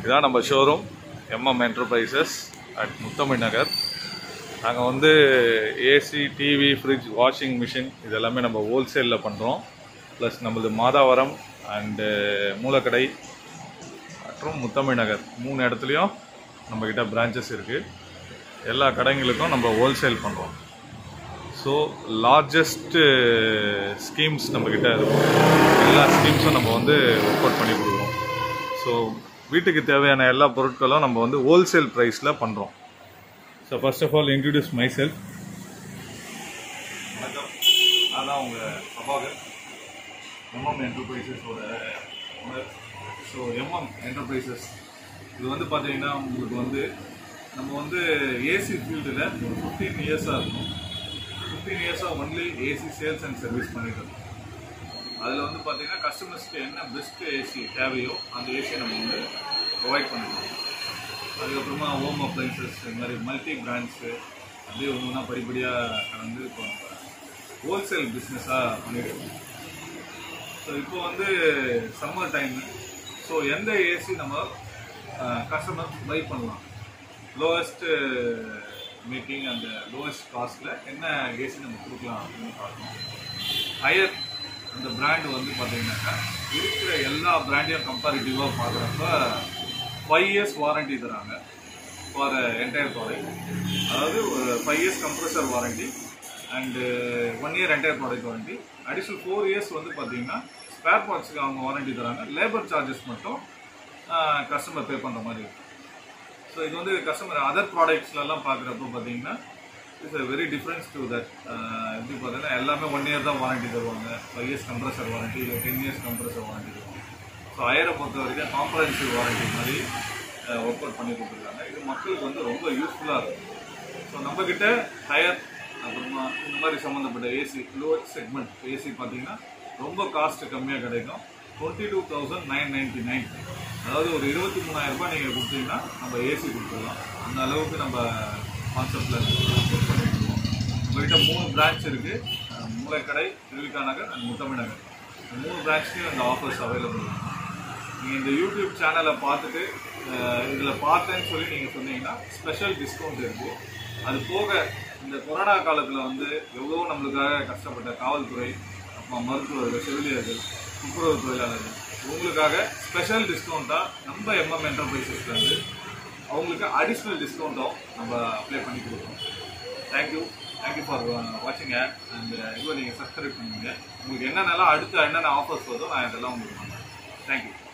இதான் நம்ம showroom MM enterprises at Muthamizh Nagar நாங்கள் வந்து AC TV fridge washing machine இது எல்லாமே நம்ம ஹோல்சேலில் பண்ணுறோம் ப்ளஸ் நம்மளது மாதாவரம் அண்டு மூலக்கடை மற்றும் முத்தமிழ் நகர் மூணு இடத்துலையும் நம்மக்கிட்ட பிரான்ச்சஸ் இருக்குது எல்லா கடைங்களுக்கும் நம்ம ஹோல்சேல் பண்ணுறோம் ஸோ லார்ஜஸ்ட்டு ஸ்கீம்ஸ் நம்மக்கிட்ட இருக்கும் எல்லா ஸ்கீம்ஸும் நம்ம வந்து ஒர்க் அவுட் பண்ணி கொடுக்குறோம் ஸோ வீட்டுக்கு தேவையான எல்லா பொருட்களும் நம்ம வந்து ஹோல்சேல் ப்ரைஸில் பண்ணுறோம் so first of all introduce myself வணக்கம் நான் தான் உங்கள் அபாகர் எம்எம் என்டர்பிரைசஸோட ஓனர் ஸோ எம்எம் என்டர்பிரைசஸ் இது வந்து பார்த்தீங்கன்னா உங்களுக்கு வந்து நம்ம வந்து ஏசி ஃபீல்டில் ஒரு ஃபிஃப்டீன் இயர்ஸாக இருக்கும் ஃபிஃப்டீன் இயர்ஸாக only AC sales and service பண்ணிட்டு இருக்கோம் அதில் வந்து பார்த்தீங்கன்னா கஸ்டமர்ஸ்க்கு என்ன பெஸ்ட் ஏசி தேவையோ அந்த ஏசியை நம்ம வந்து ப்ரொவைட் பண்ணிடுவோம் அதுக்கப்புறமா ஹோம் அப்ளைன்சஸ் இந்த மாதிரி மல்டி பிராண்ட்ஸு அப்படியே ஒன்று ஒன்றா படிப்படியாக கலந்து இப்போ ஹோல்சேல் பிஸ்னஸாக பண்ணிட்டுருக்கோம் ஸோ இப்போ வந்து சம்மர் டைம் ஸோ எந்த ஏசி நம்ம கஸ்டமர் பை பண்ணலாம் லோவஸ்ட்டு மேக்கிங் அந்த லோவஸ்ட் காஸ்ட்டில் என்ன ஏசி நம்ம கொடுக்கலாம் அப்படின்னு பார்க்கணும் ஹையர் அந்த பிராண்ட் வந்து பார்த்தீங்கன்னாக்கா இருக்கிற எல்லா பிராண்டையும் கம்பேரிட்டிவாக பார்க்குறப்ப ஃபைவ் இயர்ஸ் வாரண்டி தராங்க ஃபார் என்டையர் ப்ராடக்ட் அதாவது ஒரு five years compressor warranty and one year entire product warranty additional four years வந்து பார்த்தீங்கன்னா ஸ்பேர் பார்ட்ஸுக்கு அவங்க வாரண்டி தராங்க லேபர் சார்ஜஸ் மட்டும் கஸ்டமர் பே பண்ணுற மாதிரி இருக்கும் ஸோ இது வந்து கஸ்டமர் அதர் ப்ராடக்ட்ஸ்லலாம் பார்க்குறப்போ பார்த்தீங்கன்னா it's a very difference to that எப்படி பார்த்தீங்கன்னா எல்லாமே ஒன் இயர் தான் வாரண்டி தருவாங்க ஃபைவ் இயர்ஸ் கம்ப்ரஸர் வாரண்டி இல்லை டென் இயர்ஸ் கம்ப்ரஸர் வாரண்டி தருவாங்க ஸோ ஹையரை பொறுத்த வரைக்கும் காம்ப்ரஹென்சிவ் வாரண்டி மாதிரி ஒர்க் அவுட் பண்ணி கொடுத்துருக்காங்க இது மக்களுக்கு வந்து ரொம்ப யூஸ்ஃபுல்லாக இருக்கும் ஸோ நம்மக்கிட்ட ஹையர் அப்புறமா இந்த மாதிரி சம்மந்தப்பட்ட ஏசி லோ செக்மெண்ட் ஏசி பார்த்தீங்கன்னா ரொம்ப காஸ்ட் கம்மியாக கிடைக்கும் twenty two thousand nine ninety nine அதாவது ஒரு இருபத்தி மூணாயிரம் ரூபாய் நீங்கள் கொடுத்தீங்கன்னா நம்ம ஏசி கொடுத்துடலாம் அந்த அளவுக்கு நம்ம கான்செப்டில் ஒர்க் பண்ணிட்டு இருக்கோம் உங்கள்கிட்ட மூணு பிரான்ச் இருக்குது மூளைக்கடை திருவிக்கா நகர் அண்ட் முத்தமிழ் நகர் இந்த மூணு பிரான்ச்லேயும் இந்த ஆஃபர்ஸ் அவைலபிள் நீங்கள் இந்த யூடியூப் சேனலை பார்த்துட்டு இதில் பார்த்தேன்னு சொல்லி நீங்கள் சொன்னீங்கன்னா ஸ்பெஷல் டிஸ்கவுண்ட் இருக்குது அது போக இந்த கொரோனா காலத்தில் வந்து எவ்வளோ நம்மளுக்காக கஷ்டப்பட்ட காவல்துறை அப்புறம் மருத்துவர்கள் செவிலியர்கள் துப்புரவு தொழிலாளர்கள் உங்களுக்காக ஸ்பெஷல் டிஸ்கவுண்ட்டாக நம்ம எம்எம் என்டர்பிரைசஸ்லேருந்து அவங்களுக்கு அடிஷ்னல் டிஸ்கவுண்ட்டும் நம்ம அப்ளை பண்ணி கொடுக்குறோம் தேங்க்யூ தேங்க்யூ ஃபார் வாட்சிங் ஆட் அண்ட் இதுவை நீங்கள் சப்ஸ்கிரைப் பண்ணுவீங்க உங்களுக்கு என்னென்னலாம் அடுத்து என்னென்ன ஆஃபர்ஸ் வருதோ நான் இதெல்லாம் உங்களுக்கு பண்ணுறேன் தேங்க்யூ